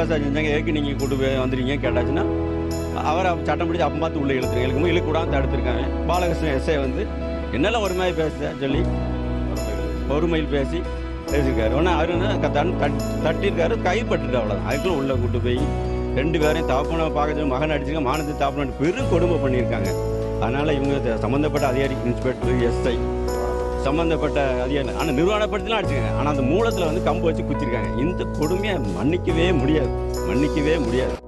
தான் சார் செஞ்சாங்க எதுக்கு நீங்கள் கூட்டு போய் வந்துடுங்க கேட்டாச்சுன்னா அவரை சட்டம் பிடிச்சி அப்போ பார்த்து உள்ளே இழுத்துருங்க இழுக்கும் இழுக்கூடாம தடுத்துருக்காங்க பாலகிருஷ்ணன் எஸ்ஐ வந்து என்னெல்லாம் ஒரு மாதிரி பேசுத சொல்லி பொறுமையில் பேசி பேசியிருக்காரு உடனே அவர் என்ன க- தன் தட்- தட்டியிருக்காரு கைப்பட்டுட்டு அவ்வளோதான் அதுக்குள்ள உள்ளே கூட்டு போய் ரெண்டு பேரையும் தாப்பனை பார்க்க சொல்லி மகன் அடிச்சிருக்க மானத்தை தாப்பன பெரும் கொடுமை பண்ணியிருக்காங்க அதனால் இவங்க த- சம்மந்தப்பட்ட அதிகாரி இன்ஸ்பெக்டர் எஸ்ஐ சம்மந்தப்பட்ட அதிகாரி ஆனால் நிர்வாணப்படுத்திலாம் அடிச்சிருக்காங்க ஆனால் அந்த மூலத்தில் வந்து கம்பு வச்சு குத்திருக்காங்க இந்த கொடுமையை மன்னிக்கவே முடியாது மன்னிக்கவே முடியாது